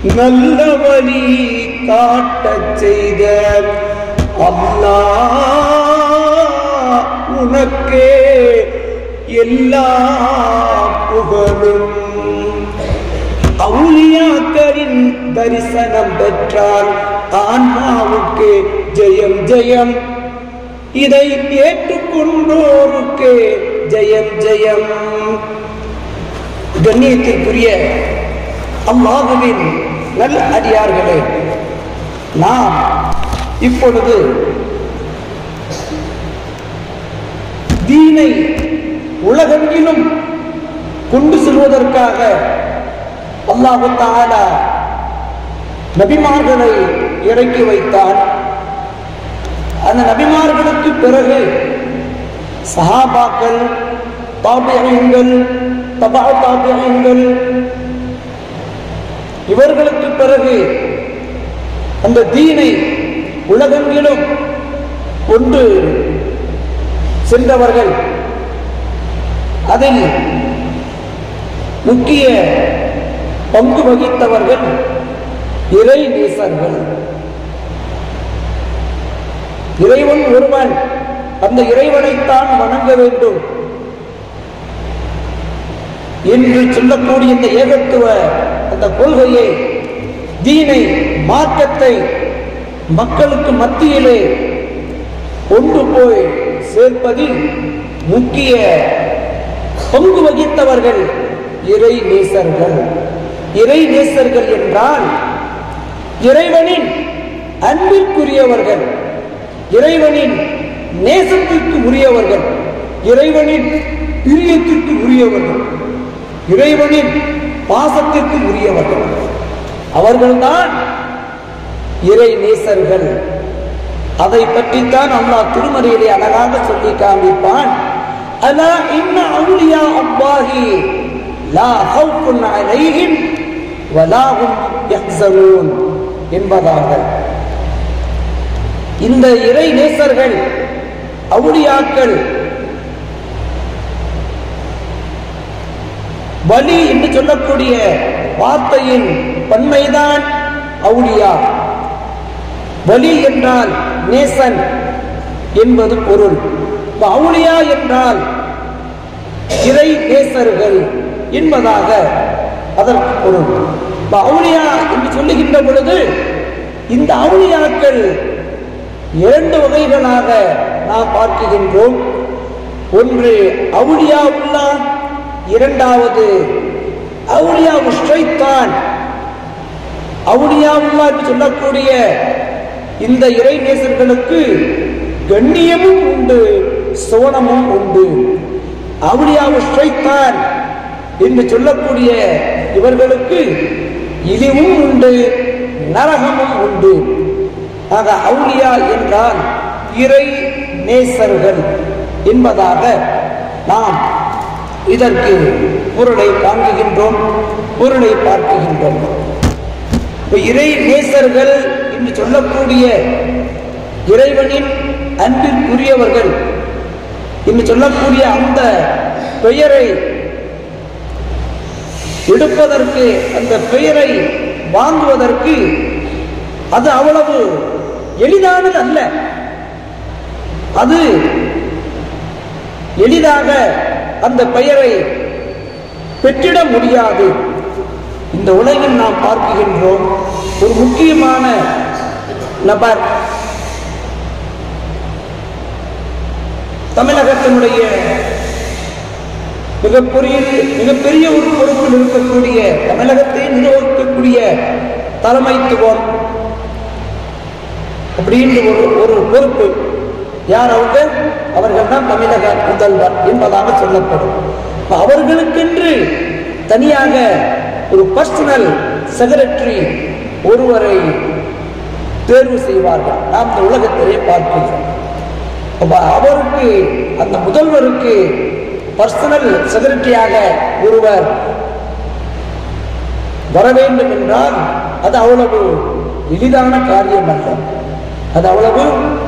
நல்ல வழி காட்டச் செய்த அல்லாஹ் உனக்கே எல்லா புகழும் அவுலியாக்களின் தரிசனம் பெற்றால் ஆன்மாவுக்கு ஜெயம் ஜெயம் இதை ஏற்றுக்கொண்டோருக்கு ஜெயம் ஜெயம் கண்ணியத்திற்குரிய அல்லாஹுவின் நல்ல அடியார்களே நாம் இப்பொழுது தீனை உலகெங்கிலும் கொண்டு செல்வதற்காக அல்லாஹு தாலா நபிமார்களை இறக்கி வைத்தார் அந்த நபிமார்களுக்கு பிறகு சஹாபாக்கள் தாபியங்கள் தபா தாபியங்கள் இவர்களுக்கு பிறகு அந்த தீனை உலகெங்கிலும் கொண்டு சென்றவர்கள் அதில் முக்கிய பங்கு வகித்தவர்கள் இறை நேசர்கள் இறைவன் ஒருவன் அந்த இறைவனைத்தான் வணங்க வேண்டும் என்று சொல்லக்கூடிய இந்த ஏகத்துவ அந்த கொள்கையை தீனை மார்க்கத்தை மக்களுக்கு மத்தியிலே கொண்டு போய் சேர்ப்பதில் முக்கிய பங்கு வகித்தவர்கள் இறை நேசர்கள் இறை நேசர்கள் என்றால் இறைவனின் அன்பிற்குரியவர்கள் இறைவனின் நேசத்திற்கு உரியவர்கள் இறைவனின் பிரியத்திற்கு உரியவர்கள் இறைவனின் பாசத்திற்கு உரியவர்கள் அவர்கள்தான் இறை நேசர்கள் அதை பற்றித்தான் அல்லாஹ் திருமறையிலே அழகாக சொல்லி காண்பிப்பான் அலா இன்ன அவுலியா அல்லாஹி லா ஹவுஃபுன் அலைஹிம் வலா ஹும் யஹ்சனூன் என்பதாக இந்த இறை நேசர்கள் அவுளியாக்கள் வலி என்று சொல்லக்கூடிய வார்த்தையின் பன்மைதான் அவுளியா வலி என்றால் நேசன் என்பது பொருள் இப்ப அவுளியா என்றால் இறை நேசர்கள் என்பதாக அதற்கு பொருள் இப்ப அவுளியா என்று சொல்லுகின்ற பொழுது இந்த அவுளியாக்கள் இரண்டு வகைகளாக நாம் பார்க்கின்றோம் ஒன்று அவுளியா உள்ளா இரண்டாவது அவுளியா உஷ்டைத்தான் அவுளியா உள்ளா என்று சொல்லக்கூடிய இந்த இறை நேசர்களுக்கு கண்ணியமும் உண்டு சோனமும் உண்டு அவுளியா உஷ்டைத்தான் என்று சொல்லக்கூடிய இவர்களுக்கு இழிவும் உண்டு நரகமும் உண்டு ஆக அவுலியா என்றால் இறை நேசர்கள் என்பதாக நாம் இதற்கு பொருளை காண்கின்றோம் பொருளை பார்க்குகின்றோம் இப்ப இறை நேசர்கள் என்று சொல்லக்கூடிய இறைவனின் அன்பிற்குரியவர்கள் என்று சொல்லக்கூடிய அந்த பெயரை எடுப்பதற்கு அந்த பெயரை வாங்குவதற்கு அது அவ்வளவு எளிதானது அல்ல அது எளிதாக அந்த பெயரை பெற்றிட முடியாது இந்த உலகில் நாம் பார்க்கின்றோம் ஒரு முக்கியமான நபர் தமிழகத்தினுடைய மிகப்பெரிய மிகப்பெரிய ஒரு பொறுப்பில் இருக்கக்கூடிய தமிழகத்தை நிர்வகிக்கக்கூடிய தலைமைத்துவம் அப்படின்ற ஒரு ஒரு பொறுப்பு யார் அவங்க அவர்கள் தான் தமிழக முதல்வர் என்பதாக சொல்லப்படும் இப்ப அவர்களுக்கென்று தனியாக ஒரு பர்சனல் செக்ரட்டரி ஒருவரை தேர்வு செய்வார்கள் நாம் இந்த உலகத்திலே பார்க்கிறோம் அப்ப அவருக்கு அந்த முதல்வருக்கு பர்சனல் செக்ரட்டரியாக ஒருவர் வர வேண்டும் என்றால் அது அவ்வளவு எளிதான காரியம் அல்ல அது அவ்வளவு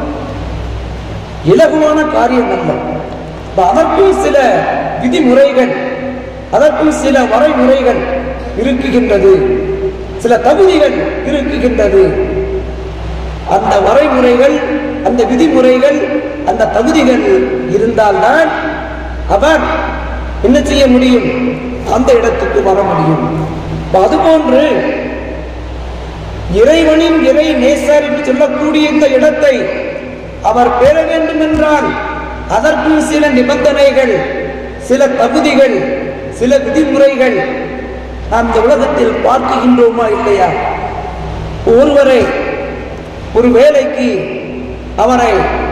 இலகுவான காரியம் அல்ல அப்ப அதற்கும் சில விதிமுறைகள் அதற்கும் சில வரைமுறைகள் இருக்குகின்றது சில தகுதிகள் இருக்குகின்றது அந்த வரைமுறைகள் அந்த விதிமுறைகள் அந்த தகுதிகள் இருந்தால்தான் அவர் என்ன செய்ய முடியும் அந்த இடத்துக்கு வர முடியும் அப்ப அதுபோன்று இறைவனின் இறை நேசர் என்று சொல்லக்கூடிய இந்த இடத்தை அவர் பெற வேண்டும் என்றால் அதற்கு சில நிபந்தனைகள் சில தகுதிகள் சில விதிமுறைகள் நாம் இந்த உலகத்தில் பார்க்குகின்றோமா இல்லையா ஒருவரை ஒரு வேலைக்கு அவரை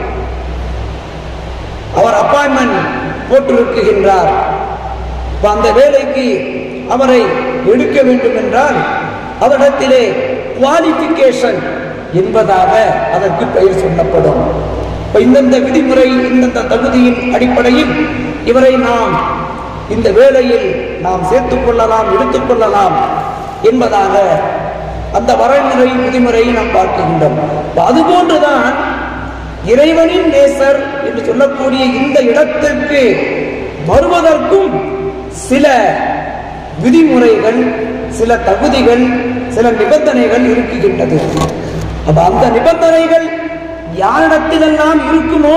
அவர் அப்பாயின்மெண்ட் போட்டிருக்குகின்றார் அப்ப அந்த வேலைக்கு அவரை எடுக்க வேண்டும் என்றால் அவரிடத்திலே குவாலிபிகேஷன் என்பதாக அதற்கு பெயர் சொல்லப்படும் இப்ப இந்தந்த விதிமுறை இந்தந்த தகுதியின் அடிப்படையில் இவரை நாம் இந்த வேலையில் நாம் சேர்த்துக் கொள்ளலாம் எடுத்துக் கொள்ளலாம் என்பதாக அந்த வரைமுறை விதிமுறையை நாம் பார்க்கின்றோம் அப்ப அதுபோன்றுதான் இறைவனின் நேசர் என்று சொல்லக்கூடிய இந்த இடத்திற்கு வருவதற்கும் சில விதிமுறைகள் சில தகுதிகள் சில நிபந்தனைகள் இருக்குகின்றது அப்ப அந்த நிபந்தனைகள் யாரிடத்திலெல்லாம் இருக்குமோ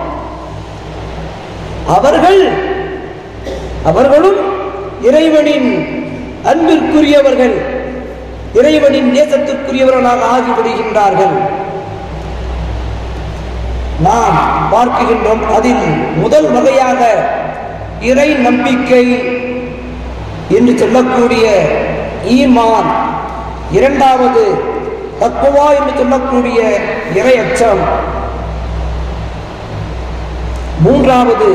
அவர்கள் அவர்களும் இறைவனின் அன்பிற்குரியவர்கள் இறைவனின் நேசத்திற்குரியவர்களாக ஆகிவிடுகின்றார்கள் நாம் பார்க்கின்றோம் அதில் முதல் வகையாக இறை நம்பிக்கை என்று சொல்லக்கூடிய ஈமான் இரண்டாவது தக்குவா என்று சொல்லக்கூடிய இறை அச்சம் மூன்றாவது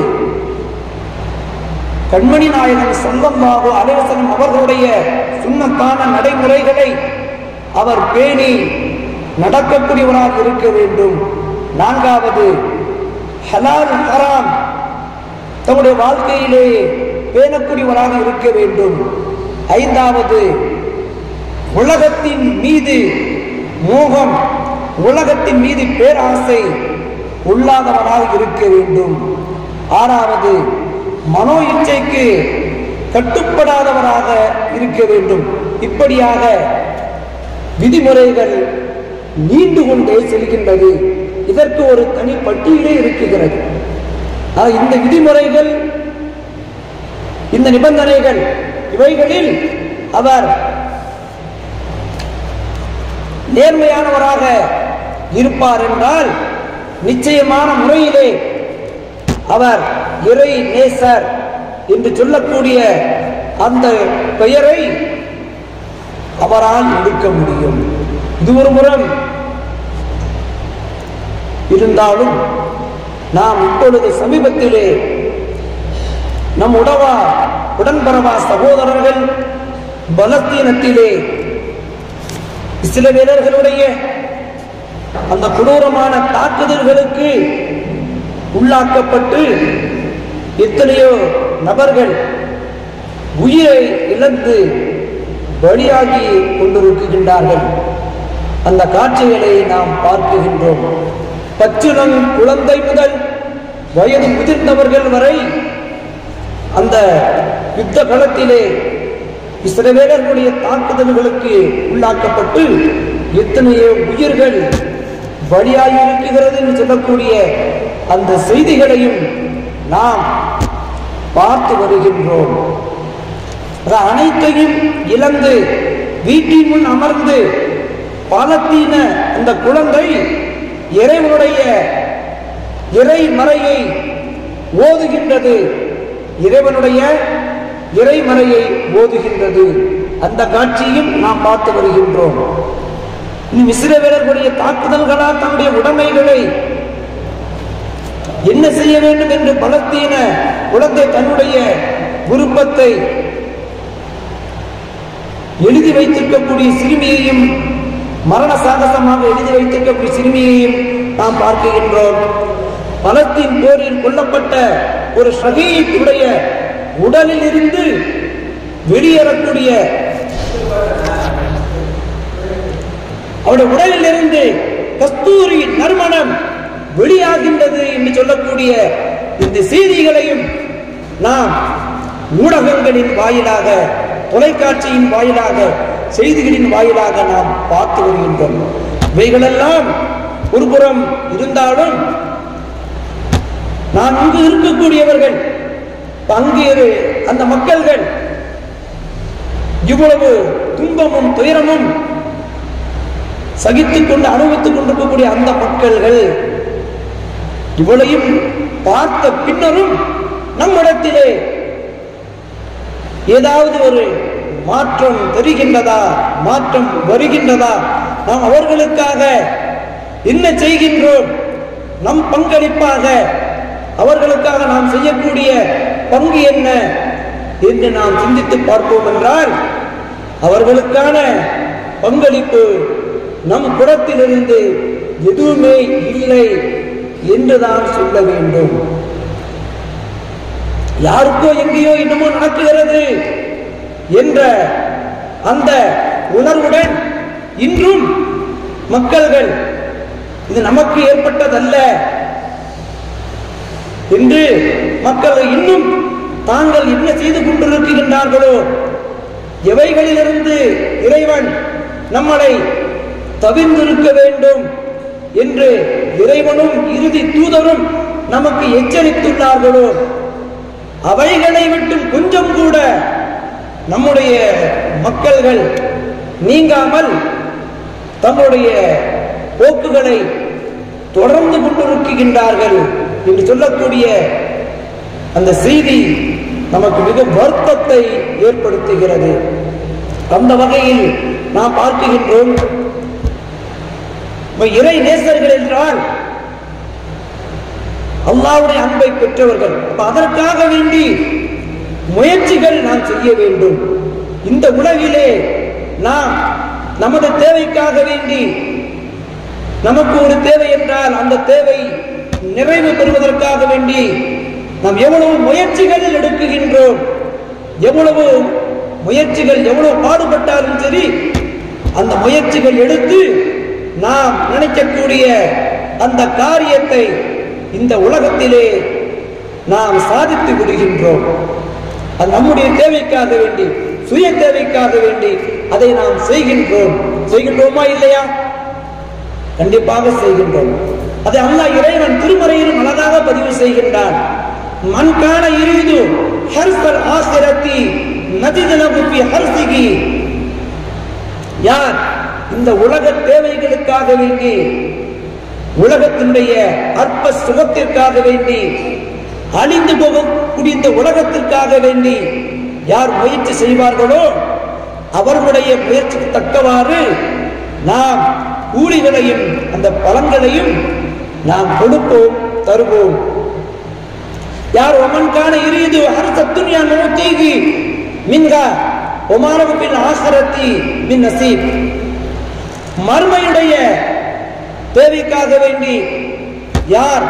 கண்மணி நாயகன் சல்லல்லாஹு அலைவசனம் அவர்களுடைய சுண்ணத்தான நடைமுறைகளை அவர் பேணி நடக்கக்கூடியவராக இருக்க வேண்டும் நான்காவது ஹலால் ஹராம் தம்முடைய வாழ்க்கையிலே பேணக்கூடியவராக இருக்க வேண்டும் ஐந்தாவது உலகத்தின் மீது மோகம் உலகத்தின் மீது பேராசை உள்ளாதவராக இருக்க வேண்டும் ஆறாவது மனோ இச்சைக்கு கட்டுப்படாதவராக இருக்க வேண்டும் இப்படியாக விதிமுறைகள் நீண்டு கொண்டே செல்கின்றது இதற்கு ஒரு தனி பட்டியலே இருக்குகிறது ஆக இந்த விதிமுறைகள் இந்த நிபந்தனைகள் இவைகளில் அவர் நேர்மையானவராக இருப்பார் என்றால் நிச்சயமான முறையிலே அவர் இறை நேசர் என்று சொல்லக்கூடிய அந்த பெயரை அவரால் எடுக்க முடியும் இது ஒரு புறம் இருந்தாலும் நாம் இப்பொழுது சமீபத்திலே நம் உடவா உடன்பரவா சகோதரர்கள் பலஸ்தீனத்திலே இஸ்ரவேலர்களுடைய அந்த கொடூரமான தாக்குதல்களுக்கு உள்ளாக்கப்பட்டு எத்தனையோ நபர்கள் உயிரை இழந்து பலியாகி கொண்டிருக்கின்றார்கள் அந்த காட்சிகளை நாம் பார்க்குகின்றோம் பச்சிளம் குழந்தை முதல் வயது முதிர்ந்தவர்கள் வரை அந்த யுத்த களத்திலே இஸ்ரவேலர்களுடைய தாக்குதல்களுக்கு உள்ளாக்கப்பட்டு எத்தனையோ உயிர்கள் பலியாகி இருக்கிறது என்று சொல்லக்கூடிய அந்த செய்திகளையும் நாம் பார்த்து வருகின்றோம் அது அனைத்தையும் இழந்து வீட்டின் முன் அமர்ந்து பாலத்தீன அந்த குழந்தை இறைவனுடைய இறைமறையை ஓதுகின்றது இறைவனுடைய இறைமறையை ஓதுகின்றது அந்த காட்சியும் நாம் பார்த்து வருகின்றோம் இன்னும் இஸ்ரவேலர்களுடைய தாக்குதல்களால் தன்னுடைய உடைமைகளை என்ன செய்ய வேண்டும் என்று பலத்தீன குழந்தை தன்னுடைய விருப்பத்தை எழுதி வைத்திருக்கக்கூடிய சிறுமியையும் மரண சாகசமாக எழுதி வைத்திருக்கக்கூடிய சிறுமியையும் நாம் பார்க்கின்றோம் பலத்தின் போரில் கொல்லப்பட்ட ஒரு ஷகீத்துடைய உடலில் இருந்து வெளியேறக்கூடிய அவருடைய உடலில் இருந்து கஸ்தூரி நறுமணம் வெளியாகின்றது என்று சொல்லக்கூடிய இந்த செய்திகளையும் நாம் ஊடகங்களின் வாயிலாக தொலைக்காட்சியின் வாயிலாக செய்திகளின் வாயிலாக நாம் பார்த்து வருகின்றோம் இவைகளெல்லாம் ஒரு புறம் இருந்தாலும் நான் இங்கு இருக்கக்கூடியவர்கள் அங்கே இரு- அந்த மக்கள்கள் இவ்வளவு துன்பமும் துயரமும் சகித்துக் கொண்டு அனுபவித்துக் கொண்டிருக்கக்கூடிய அந்த மக்கள்கள் இவளையும் பார்த்த பின்னரும் நம்மிடத்திலே ஏதாவது ஒரு மாற்றம் தெரிகின்றதா மாற்றம் வருகின்றதா நாம் அவர்களுக்காக என்ன செய்கின்றோம் நம் பங்களிப்பாக அவர்களுக்காக நாம் செய்யக்கூடிய பங்கு என்ன என்று நாம் சிந்தித்து பார்ப்போம் என்றால் அவர்களுக்கான பங்களிப்பு நம் புறத்திலிருந்து எதுவுமே இல்லை என்றுதான் சொல்ல வேண்டும் யாருக்கோ எங்கேயோ என்னமோ நடக்குகிறது என்ற அந்த உணர்வுடன் இன்றும் மக்கள்கள் இது நமக்கு ஏற்பட்டதல்ல என்று மக்கள் இன்னும் தாங்கள் என்ன செய்து கொண்டிருக்கின்றார்களோ எவைகளிலிருந்து இறைவன் நம்மளை தவிர்ந்திருக்க வேண்டும் என்று இறைவனும் இறுதி தூதரும் நமக்கு எச்சரித்துள்ளார்களோ அவைகளை விட்டும் கொஞ்சம் கூட நம்முடைய மக்கள்கள் நீங்காமல் தம்முடைய போக்குகளை தொடர்ந்து கொண்டிருக்கின்றார்கள் என்று சொல்லக்கூடிய அந்த செய்தி நமக்கு மிக வருத்தத்தை ஏற்படுத்துகிறது அந்த வகையில் நாம் பார்க்கின்றோம் இப்ப இறை நேசர்கள் என்றால் அல்லாவுடைய அன்பை பெற்றவர்கள் அப்ப அதற்காக வேண்டி முயற்சிகள் நாம் செய்ய வேண்டும் இந்த உலகிலே நாம் நமது தேவைக்காக வேண்டி நமக்கு ஒரு தேவை என்றால் அந்த தேவை நிறைவு பெறுவதற்காக வேண்டி நாம் எவ்வளவு முயற்சிகள் எடுக்குகின்றோம் எவ்வளவு முயற்சிகள் எவ்வளவு பாடுபட்டாலும் சரி அந்த முயற்சிகள் எடுத்து நாம் நினைக்கக்கூடிய அந்த காரியத்தை இந்த உலகத்திலே நாம் சாதித்து விடுகின்றோம் அது நம்முடைய தேவைக்காக வேண்டி சுய தேவைக்காக வேண்டி அதை நாம் செய்கின்றோம் செய்கின்றோமா இல்லையா கண்டிப்பாக செய்கின்றோம் அதை அல்லாஹ் இறைவன் திருமறையிலும் அழகாக பதிவு செய்கின்றான் மண்கான இரிது ஹர்சல் ஆசிரத்தி நதிதனபு ஃபி ஹர்சிகி யார் இந்த உலக தேவைகளுக்காக வேண்டி உலகத்தினுடைய அற்ப சுகத்திற்காக வேண்டி அழிந்து போகக்கூடிய இந்த உலகத்திற்காக வேண்டி யார் முயற்சி செய்வார்களோ அவர்களுடைய முயற்சிக்கு தக்கவாறு நாம் கூலிகளையும் அந்த பலன்களையும் நாம் கொடுப்போம் தருவோம் யார் ஒமன்கான இரிது அரச துன்யா நோத்தீகி மின்கா ஒமானவு பின் ஆசரத்தி மின் நசீப் மறுமையுடைய தேவைக்காக வேண்டி யார்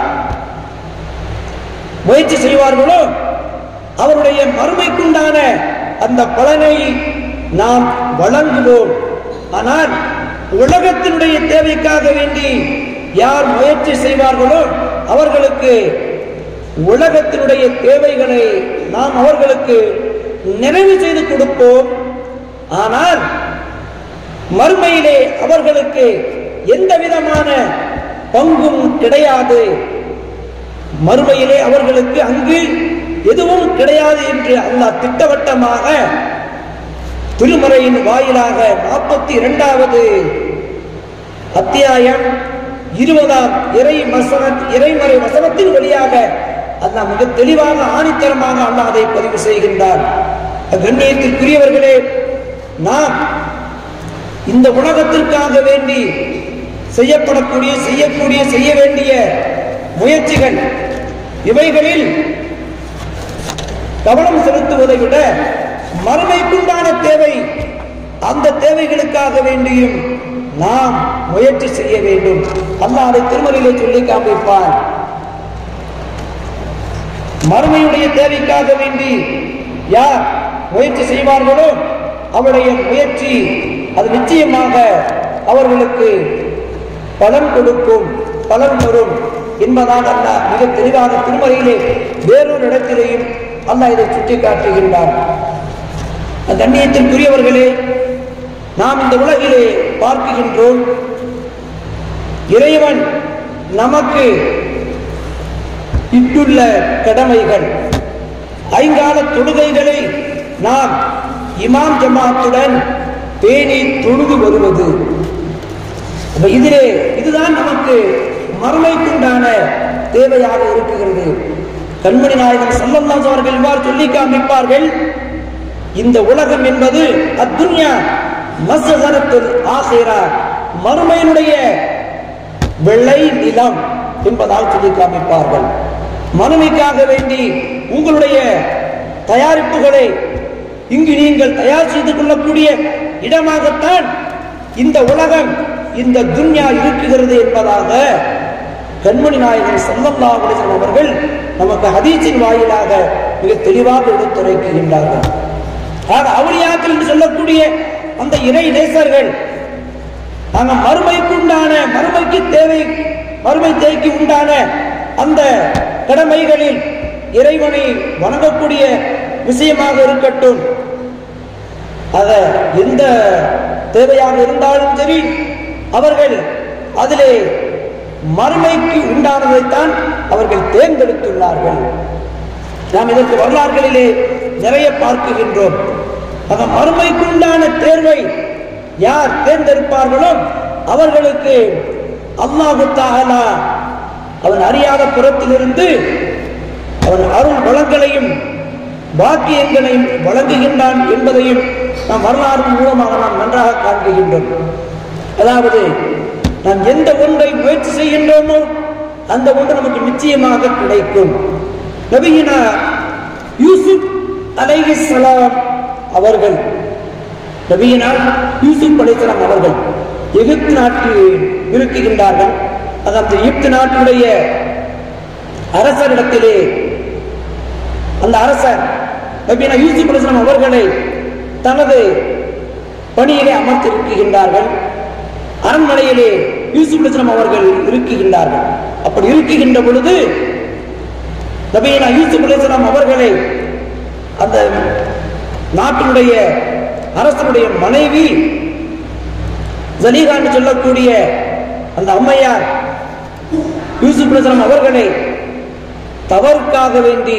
முயற்சி செய்வார்களோ அவருடைய மறுமைக்குண்டான அந்த பலனை நாம் வழங்குவோம் ஆனால் உலகத்தினுடைய தேவைக்காக வேண்டி யார் முயற்சி செய்வார்களோ அவர்களுக்கு உலகத்தினுடைய தேவைகளை நாம் அவர்களுக்கு நிறைவு செய்து கொடுப்போம் ஆனால் மறுமையிலே அவர்களுக்கு எந்த விதமான பங்கும் கிடையாது மறுமையிலே அவர்களுக்கு அங்கு எதுவும் கிடையாது என்று அல்லாஹ் திட்டவட்டமாக திருமறையின் வாயிலாக நாற்பத்தி இரண்டாவது அத்தியாயம் இருபதாம் இறை வசன இறைமறை வசனத்தின் வழியாக அல்லாஹ் மிக தெளிவாக ஆணித்தரமாக அல்லாஹ் அதை பதிவு செய்கின்றார் கண்ணியத்திற்குரியவர்களே நாம் இந்த உலகத்திற்காக வேண்டி செய்யப்படக்கூடிய செய்யக்கூடிய செய்ய வேண்டிய முயற்சிகள் இவைகளில் கவனம் செலுத்துவதை விட மறுமைக்குண்டான தேவை அந்த தேவைகளுக்காக வேண்டியும் நாம் முயற்சி செய்ய வேண்டும் அல்லாஹ் அதை திருமறையிலே சொல்லி காண்பிப்பார் மறுமையுடைய தேவைக்காக வேண்டி யார் முயற்சி செய்வார்களோ அவருடைய முயற்சி அது நிச்சயமாக அவர்களுக்கு பலன் கொடுக்கும் பலன் வரும் என்பதாக அல்லாஹ் மிக தெளிவாக திருமறையிலே வேறொரு இடத்திலேயும் அல்லாஹ் இதை சுட்டி காட்டுகின்றார் கண்ணியத்திற்குரியவர்களே நாம் இந்த உலகிலே பார்க்குகின்றோம் இறைவன் நமக்கு இட்டுள்ள கடமைகள் ஐங்கால தொழுகைகளை நாம் இமாம் ஜமாத்துடன் பேணி தொழுது வருவது அப்ப இதிலே இதுதான் நமக்கு மறுமைக்குண்டான தேவையாக இருக்குகிறது கண்மணி நாயகன் சல்லல்லாஹு அவர்கள் இவ்வாறு சொல்லி காண்பிப்பார்கள் இந்த உலகம் என்பது அத்துன்யா மஸ்தரத்துல் ஆசிரா மறுமையினுடைய வெள்ளை நிலம் என்பதாக சொல்லி காண்பிப்பார்கள் மறுமைக்காக வேண்டி உங்களுடைய தயாரிப்புகளை இங்கு நீங்கள் தயார் செய்து கொள்ளக்கூடிய இடமாகத்தான் இந்த உலகம் இந்த துன்யா இருக்குகிறது என்பதாக கண்மணி நாயகன் சல்லல்லாஹு அலைஹி வஸல்லம் அவர்கள் நமக்கு ஹதீஸின் வாயிலாக மிக தெளிவாக எடுத்துரைக்கின்றார்கள் ஆக அவுளியாக்கள் என்று சொல்லக்கூடிய அந்த இறை நேசர்கள் நாங்கள் மறுமைக்கு உண்டான மறுமைக்கு தேவை மறுமை தேவைக்கு உண்டான அந்த கடமைகளில் இறைவனை வணங்கக்கூடிய விஷயமாக இருக்கட்டும் அத எந்த தேவையாக இருந்தாலும் சரி அவர்கள் அதிலே மறுமைக்கு உண்டானதைத்தான் அவர்கள் தேர்ந்தெடுத்துள்ளார்கள் நாம் இதற்கு வரலாறுகளிலே நிறைய பார்க்குகின்றோம் ஆக மறுமைக்கு உண்டான தேர்வை யார் தேர்ந்தெடுப்பார்களோ அவர்களுக்கு அல்லாஹு தஆலா அவன் அறியாத புறத்திலிருந்து அவன் அருள் வளங்களையும் பாக்கியங்களையும் வழங்குகின்றான் என்பதையும் நாம் வரலாறு மூலமாக நாம் நன்றாக காண்கின்றோம் அதாவது நாம் எந்த ஒன்றை முயற்சி செய்கின்றோமோ அந்த ஒன்று நமக்கு நிச்சயமாக கிடைக்கும் நபியினா யூசுப் அலைஹிஸ்ஸலாம் அவர்கள் நபியினா யூசுப் அலைஹிஸ்ஸலாம் அவர்கள் எகிப்து நாட்டில் இருக்குகின்றார்கள் அது அந்த எகிப்து நாட்டுடைய அரசரிடத்திலே அந்த அரசர் நபியினா யூசுப் அலைஹிஸ்ஸலாம் அவர்களை தனது பணியிலே அமர்த்திருக்கின்றார்கள் அரண்மனையிலே யூசுப் அலைஹிஸ்ஸலாம் அவர்கள் இருக்குகின்றார்கள் அப்படி இருக்குகின்ற பொழுது நபியினா யூசுப் அலைஹிஸ்ஸலாம் அவர்களை அந்த நாட்டினுடைய அரசனுடைய மனைவி ஜலீகா என்று சொல்லக்கூடிய அந்த அம்மையார் யூசுப் அலைஹிஸ்ஸலாம் அவர்களை தவறுக்காக வேண்டி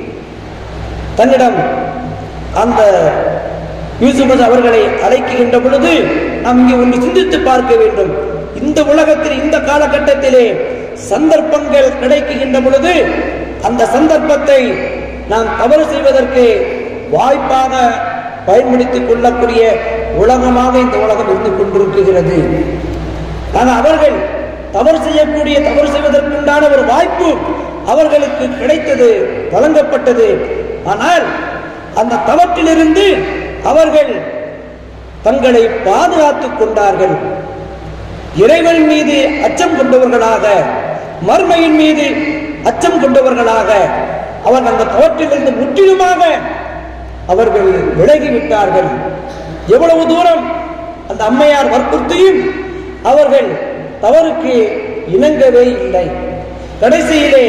தன்னிடம் அந்த யூசுப் அலைஹிஸ்ஸலாம் அவர்களை அழைக்கின்ற பொழுது நாம் இங்கே ஒன்று சிந்தித்து பார்க்க வேண்டும் இந்த உலகத்தில் இந்த காலகட்டத்திலே சந்தர்ப்பங்கள் கிடைக்குகின்ற பொழுது அந்த சந்தர்ப்பத்தை நாம் தவறு செய்வதற்கு வாய்ப்பாக பயன்படுத்திக் கொள்ளக்கூடிய உலகமாக இந்த உலகம் இருந்து கொண்டிருக்கிறது ஆனால் அவர்கள் தவறு செய்யக்கூடிய தவறு செய்வதற்குண்டான ஒரு வாய்ப்பு அவர்களுக்கு கிடைத்தது வழங்கப்பட்டது ஆனால் அந்த தவற்றிலிருந்து அவர்கள் தங்களை பாதுகாத்துக் கொண்டார்கள் இறைவன் மீது அச்சம் கொண்டவர்களாக மர்மையின் மீது அச்சம் கொண்டவர்களாக அவர்கள் அந்த தவற்றிலிருந்து முற்றிலுமாக அவர்கள் விலகிவிட்டார்கள் எவ்வளவு தூரம் அந்த அம்மையார் வற்புறுத்தியும் அவர்கள் தவறுக்கு இணங்கவே இல்லை கடைசியிலே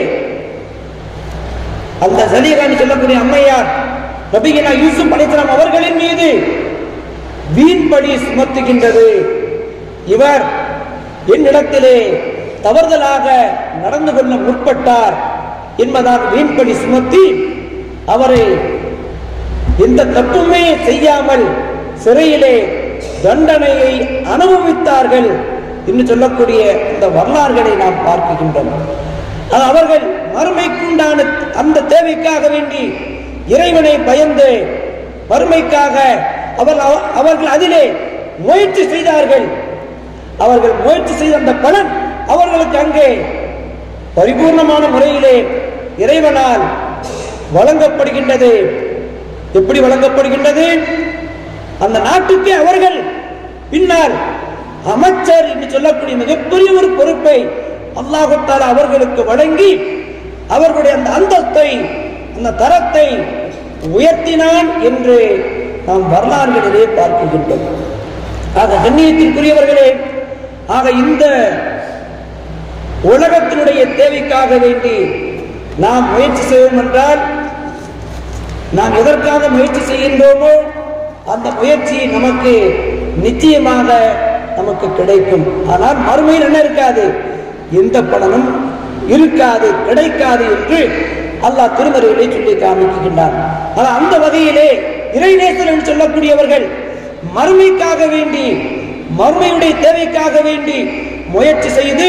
அந்த சலீகான் சொல்லக்கூடிய அம்மையார் நபிகினா யூசுப் அலைஹிஸ்ஸலாம் அவர்களின் மீது வீண்படி சுமத்துகின்றது இவர் என்னிடத்திலே தவறுதலாக நடந்து கொள்ள முற்பட்டார் என்பதாக வீண்படி சுமத்தி அவரை எந்த தப்புமே செய்யாமல் சிறையிலே தண்டனையை அனுபவித்தார்கள் என்று சொல்லக்கூடிய இந்த வரலாறுகளை நாம் பார்க்கின்றோம் அது அவர்கள் மறுமைக்குண்டான அந்த தேவைக்காக வேண்டி இறைவனை பயந்து மறுமைக்காக அவர் அவர்கள் அதிலே முயற்சி செய்தார்கள் அவர்கள் முயற்சி செய்த அந்த பலன் அவர்களுக்கு அங்கே பரிபூர்ணமான முறையிலே இறைவனால் வழங்கப்படுகின்றது எப்படி வழங்கப்படுகின்றது அந்த நாட்டுக்கு அவர்கள் பின்னால் அமைச்சர் என்று சொல்லக்கூடிய மிகப்பெரிய ஒரு பொறுப்பை அல்லாஹால அவர்களுக்கு வழங்கி அவர்களுடைய அந்த அந்தத்தை அந்த தரத்தை உயர்த்தினான் என்று நாம் வரலாறுகளிலே பார்க்கின்றோம் ஆக கண்ணியத்திற்குரியவர்களே ஆக இந்த உலகத்தினுடைய தேவைக்காக வேண்டி நாம் முயற்சி செய்வோம் என்றால் நாம் எதற்காக முயற்சி செய்கின்றோமோ அந்த முயற்சி நமக்கு நிச்சயமாக நமக்கு கிடைக்கும் ஆனால் மறுமையில் என்ன இருக்காது எந்த பலனும் இருக்காது கிடைக்காது என்று அல்லாஹ் திருமறையிலே சொல்லி காமிக்கின்றான் ஆனால் அந்த வகையிலே இறைநேசர் என்று சொல்லக்கூடியவர்கள் மறுமைக்காக வேண்டி மறுமையுடைய தேவைக்காக வேண்டி முயற்சி செய்து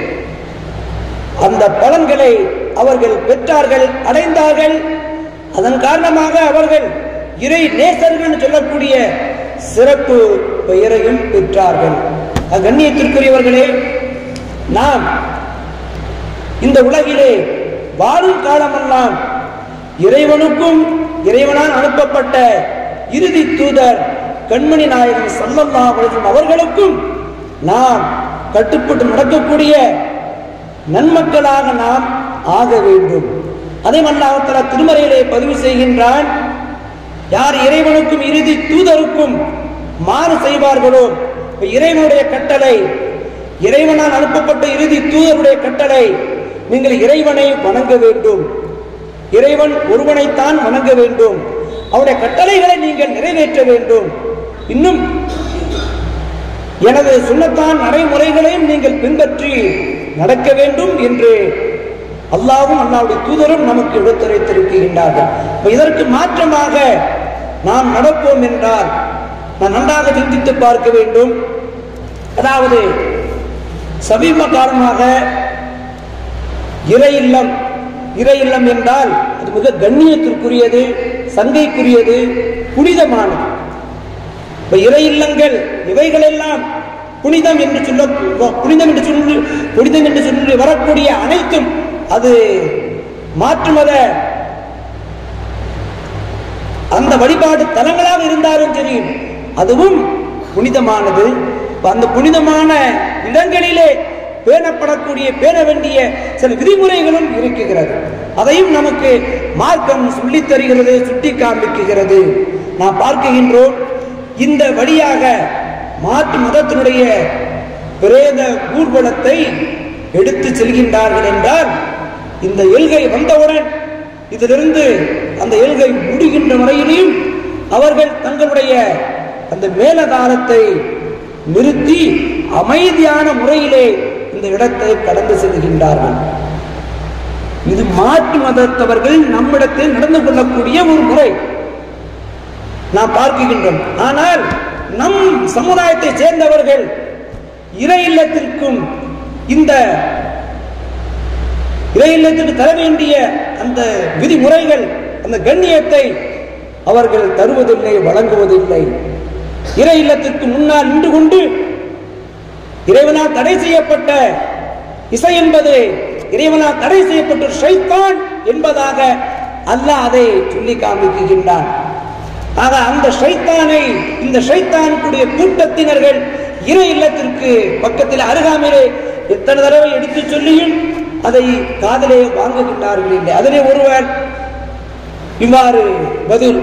அந்த பலன்களை அவர்கள் பெற்றார்கள் அடைந்தார்கள் அதன் காரணமாக அவர்கள் இறை நேசர்கள் என்று சொல்லக்கூடிய சிறப்பு பெயரையும் பெற்றார்கள் அது கண்ணியத்திற்குரியவர்களே நாம் இந்த உலகிலே வாழும் காலமெல்லாம் இறைவனுக்கும் இறைவனால் அனுப்பப்பட்ட இறுதி தூதர் கண்மணி நாயகன் சல்லல்லா அவர்களுக்கும் நாம் கட்டுப்பட்டு நடக்கக்கூடிய நன்மக்களாக நாம் ஆக வேண்டும் அதே மல்லாஹத்தலா திருமறையிலே பதிவு செய்கின்றான் யார் இறைவனுக்கும் இறுதி தூதருக்கும் மாறு செய்வார்களோ இப்ப இறைவனுடைய கட்டளை இறைவனால் அனுப்பப்பட்ட இறுதி தூதருடைய கட்டளை நீங்கள் இறைவனை வணங்க வேண்டும் இறைவன் ஒருவனைத்தான் வணங்க வேண்டும் அவருடைய கட்டளைகளை நீங்கள் நிறைவேற்ற வேண்டும் இன்னும் எனது சுண்ணத்தான் நடைமுறைகளையும் நீங்கள் பின்பற்றி நடக்க வேண்டும் என்று அல்லாவும் அல்லாவுடைய தூதரும் நமக்கு எடுத்துரைத்திருக்கின்றார்கள் இப்ப இதற்கு மாற்றமாக நாம் நடப்போம் என்றால் நான் நன்றாக சிந்தித்து பார்க்க வேண்டும் அதாவது சமீப காலமாக இறை இல்லம் இறை இல்லம் என்றால் அது மிக கண்ணியத்திற்குரியது சங்கைக்குரியது புனிதமானது இப்ப இறை இல்லங்கள் இவைகளெல்லாம் புனிதம் என்று சொல்ல புனிதம் என்று சொல்லி புனிதம் என்று சொல்லி வரக்கூடிய அனைத்தும் அது மாற்று மத அந்த வழிபாடு தலங்களாக இருந்தாலும் சரி அதுவும் புனிதமானது இப்ப அந்த புனிதமான இடங்களிலே பேணப்படக்கூடிய பேண வேண்டிய சில விதிமுறைகளும் இருக்குகிறது அதையும் நமக்கு மார்க்கம் சொல்லித் தருகிறது சுட்டி காண்பிக்குகிறது நாம் பார்க்கின்றோம் இந்த வழியாக மாற்று மதத்தினுடைய பிரேத ஊர்வலத்தை எடுத்து செல்கின்றார்கள் என்றால் இந்த எல்கை வந்தவுடன் இதிலிருந்து அந்த எல்கை முடிகின்ற வரையிலையும் அவர்கள் தங்களுடைய அந்த மேலதாரத்தை நிறுத்தி அமைதியான முறையிலே இந்த இடத்தை கடந்து செல்கின்றார்கள் இது மாற்று மதத்தவர்கள் நம்மிடத்தில் நடந்து கொள்ளக்கூடிய ஒரு முறை நாம் பார்க்கின்றோம் ஆனால் நம் சமுதாயத்தை சேர்ந்தவர்கள் இறை இல்லத்திற்கும் இந்த இறை இல்லத்திற்கு தர வேண்டிய அந்த விதிமுறைகள் அந்த கண்ணியத்தை அவர்கள் தருவதில்லை வழங்குவதில்லை இறை இல்லத்திற்கு முன்னால் நின்று கொண்டு இறைவனால் தடை செய்யப்பட்ட இசை என்பது இறைவனால் தடை செய்யப்பட்ட ஷைத்தான் என்பதாக அல்லாஹ் அதை சொல்லி காண்பிக்கின்றான் ஆக அந்த ஷைத்தானை இந்த ஷைத்தானுக்குடைய கூட்டத்தினர்கள் இறை இல்லத்திற்கு பக்கத்தில் அருகாமையிலே எத்தனை தடவை எடுத்து சொல்லியும் அதை காதலே வாங்குகின்றார்கள் இல்லை அதிலே ஒருவர் இவ்வாறு பதில்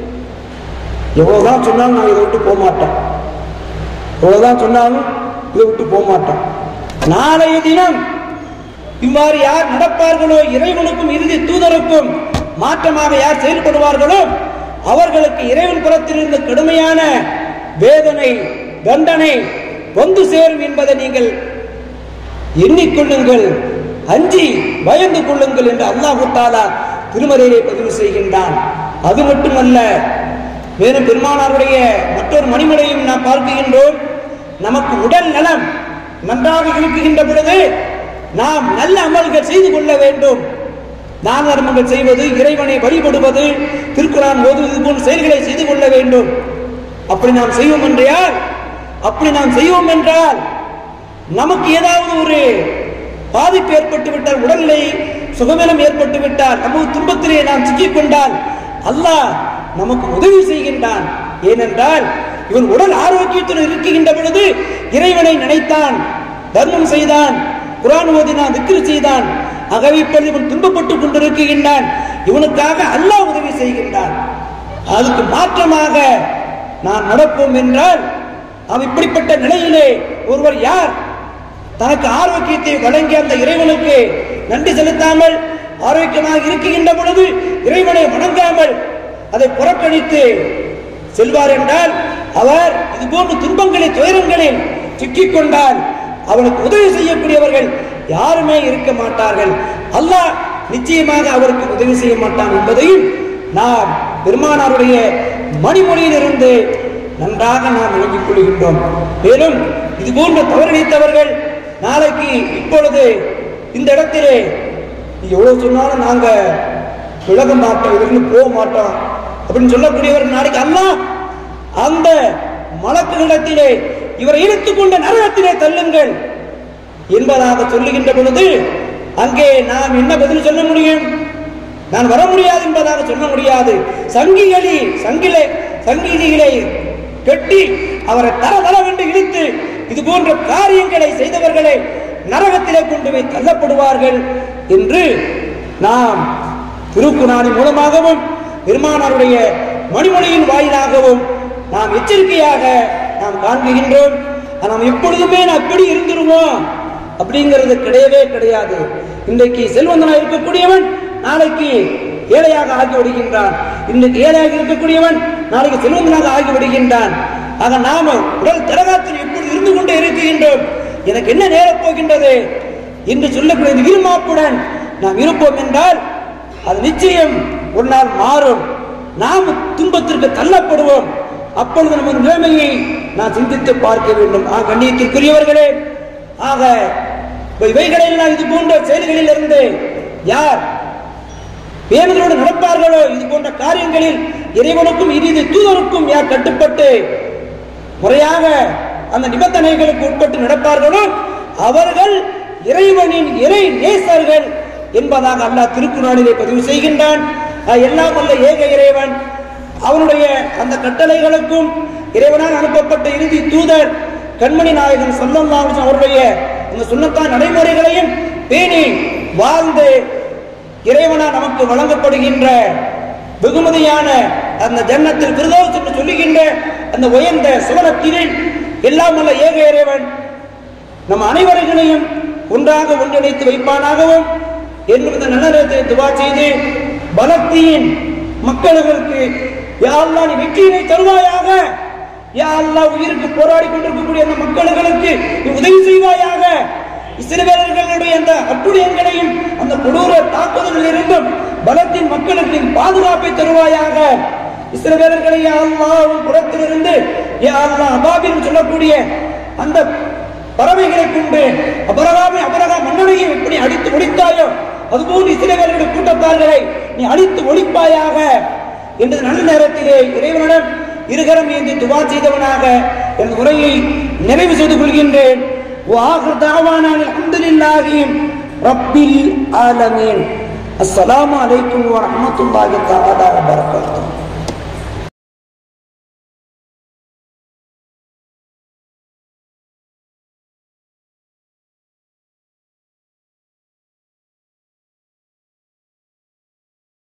எவ்வளவுதான் சொன்னாலும் நான் இதை விட்டு போக மாட்டேன் எவ்வளவுதான் சொன்னாலும் இதை விட்டு போக மாட்டேன் நாளைய தினம் இவ்வாறு யார் நடப்பார்களோ இறைவனுக்கும் இறுதி தூதருக்கும் மாற்றமாக யார் செயல்படுவார்களோ அவர்களுக்கு இறைவன் புறத்திலிருந்து கடுமையான வேதனை தண்டனை வந்து சேரும் என்பதை நீங்கள் எண்ணிக்கொள்ளுங்கள் அஞ்சி பயந்து கொள்ளுங்கள் என்று அல்லாஹு தாலா திருமறையிலே பதிவு செய்கின்றான் அது மட்டுமல்ல மேலும் பெருமானாருடைய மற்றொரு மணிமலையும் நாம் பார்க்கின்றோம் நமக்கு உடல் நலம் நன்றாக இருக்குகின்ற பொழுது நாம் நல்ல அமல்கள் செய்து கொள்ள வேண்டும் தான தர்மங்கள் செய்வது இறைவனை வழிபடுவது திருக்குறான் ஓதுவது போன்ற செயல்களை செய்து கொள்ள வேண்டும் அப்படி நாம் செய்வோம் என்றால் அப்படி நாம் செய்வோம் என்றால் நமக்கு ஏதாவது ஒரு பாதிப்பு ஏற்பட்டு விட்டால் உடல்நிலை சுகவீனம் ஏற்பட்டு விட்டால் நமக்கு துன்பத்திலே நாம் சிக்கிக் கொண்டால் அல்லாஹ் நமக்கு உதவி செய்கின்றான் ஏனென்றால் இவன் உடல் ஆரோக்கியத்துடன் இருக்கின்ற பொழுது இறைவனை நினைத்தான் தர்மம் செய்தான் குரான் ஓதினான் திக்ரு செய்தான் ஆகவே இப்பொழுது இவன் துன்பப்பட்டுக் கொண்டிருக்கின்றான் இவனுக்காக அல்லாஹ் உதவி செய்கின்றான் அதுக்கு மாற்றமாக நான் நடப்போம் என்றால் அவன் இப்படிப்பட்ட நிலையிலே ஒருவர் யார் தனக்கு ஆரோக்கியத்தை வழங்கிய அந்த இறைவனுக்கு நன்றி செலுத்தாமல் ஆரோக்கியமாக இருக்கின்ற பொழுது இறைவனை வணங்காமல் அதை புறக்கணித்து செல்வார் என்றால் அவர் இது போன்ற துன்பங்களில் துயரங்களில் சிக்கிக் கொண்டால் அவனுக்கு உதவி செய்யக்கூடியவர்கள் யாருமே இருக்க மாட்டார்கள் அல்லாஹ் நிச்சயமாக அவருக்கு உதவி செய்ய மாட்டான் என்பதையும் நாம் பெருமானாருடைய மணிமொழியிலிருந்து நன்றாக நாம் விளங்கிக் கொள்கின்றோம் மேலும் இது போன்ற தவறளித்தவர்கள் நாளைக்கு இப்பொழுது இந்த இடத்திலே நீ எவ்வளவு சொன்னாலும் நாங்க விலக மாட்டோம் இதிலிருந்து போக மாட்டோம் அப்படின்னு சொல்லக்கூடியவர் நாளைக்கு அல்லாஹ் அந்த மலக்குகளிடத்திலே இவரை இழுத்துக் கொண்ட நரகத்திலே தள்ளுங்கள் என்பதாக சொல்லுகின்ற பொழுது அங்கே நாம் என்ன பதில் சொல்ல முடியும் நான் வர முடியாது என்பதாக சொல்ல முடியாது சங்கிகளி சங்கிலே சங்கிலிகளை கட்டி அவரை தர தரவென்று இழுத்து இது போன்ற காரியங்களை செய்தவர்களை நரகத்திலே கொண்டு போய் தள்ளப்படுவார்கள் என்று நாம் திருக்குறானி மூலமாகவும் பெருமானாருடைய மணிமொழியின் வாயிலாகவும் நாம் எச்சரிக்கையாக நாம் காண்பிக்கின்றோம் நாம் எப்பொழுதுமே நான் எப்படி இருந்துருவோம் அப்படிங்கிறது கிடையவே கிடையாது இன்றைக்கு செல்வந்தனா இருக்கக்கூடியவன் நாளைக்கு ஏழையாக ஆகி விடுகின்றான் இன்றைக்கு ஏழையாக இருக்கக்கூடியவன் நாளைக்கு செல்வந்தனாக ஆகி விடுகின்றான் ஆக நாம உடல் திரகாத்தில் எப்பொழுது இருந்து கொண்டே இருக்கின்றோம் எனக்கு என்ன நேரப் போகின்றது என்று சொல்லக்கூடிய இந்த இருமாப்புடன் நாம் இருப்போம் என்றால் அது நிச்சயம் ஒரு நாள் மாறும் நாம் துன்பத்திற்கு தள்ளப்படுவோம் அப்பொழுது நமது நிலைமையை நான் சிந்தித்து பார்க்க வேண்டும் ஆ கண்ணியத்திற்குரியவர்களே ஆக இப்ப இவைகளெல்லாம் இது போன்ற செயல்களில் இருந்து யார் பேணுதலோடு நடப்பார்களோ இது போன்ற காரியங்களில் இறைவனுக்கும் இறுதி தூதருக்கும் யார் கட்டுப்பட்டு முறையாக அந்த நிபந்தனைகளுக்கு உட்பட்டு நடப்பார்களோ அவர்கள் இறைவனின் இறை நேசர்கள் என்பதாக அல்லாஹ் திருக்குறானிலே பதிவு செய்கின்றான் அஹ் எல்லாம் வல்ல ஏக இறைவன் அவனுடைய அந்த கட்டளைகளுக்கும் இறைவனால் அனுப்பப்பட்ட இறுதி தூதர் கண்மணி நாயகன் சொல்லல்லாஹு அவருடைய அந்த சுண்ணத்தான் நடைமுறைகளையும் பேணி வாழ்ந்து இறைவனால் நமக்கு வழங்கப்படுகின்ற வெகுமதியான அந்த ஜன்னத்தில் பிரதோஷ் என்று சொல்லுகின்ற அந்த உயர்ந்த சுவனத்தினில் எல்லாம் வல்ல ஏக இறைவன் நம் அனைவர்களையும் ஒன்றாக ஒன்றிணைத்து வைப்பானாகவும் என்னும் இந்த நல்லறத்தை துவா செய்து பலத்தியின் மக்களுக்கு யாரெல்லாம் நீ வெற்றியினை தருவாயாக யாரெல்லாம் உயிருக்கு போராடி கொண்டிருக்கக்கூடிய அந்த மக்களுக்கு நீ உதவி செய்வாயாக இஸ்ரவேலர்களுடைய அந்த அட்டுழியங்களையும் அந்த கொடூர தாக்குதலில் இருந்தும் பலத்தின் மக்களுக்கு நீ பாதுகாப்பை தருவாயாக இஸ்ரவேலர்களை யா அல்லாஹ் உன் புறத்திலிருந்து யா அல்லாஹ் அபாபில் சொல்லக்கூடிய அந்த பறவைகளை கொண்டு அபரகாமை அபரகா மன்னனையும் எப்படி அடித்து ஒழித்தாயோ அதுபோன்று இஸ்ரவேலர்களுடைய கூட்டத்தார்களை நீ அழித்து ஒழிப்பாயாக என்று நல்ல நேரத்திலே இறைவனிடம் இருகரம் ஏந்தி துவா செய்தவனாக என் உரையை நிறைவு செய்து கொள்கின்றேன் وآخر دعوانا الحمد لله رب العالمين السلام عليكم ورحمة الله تعالى وبركاته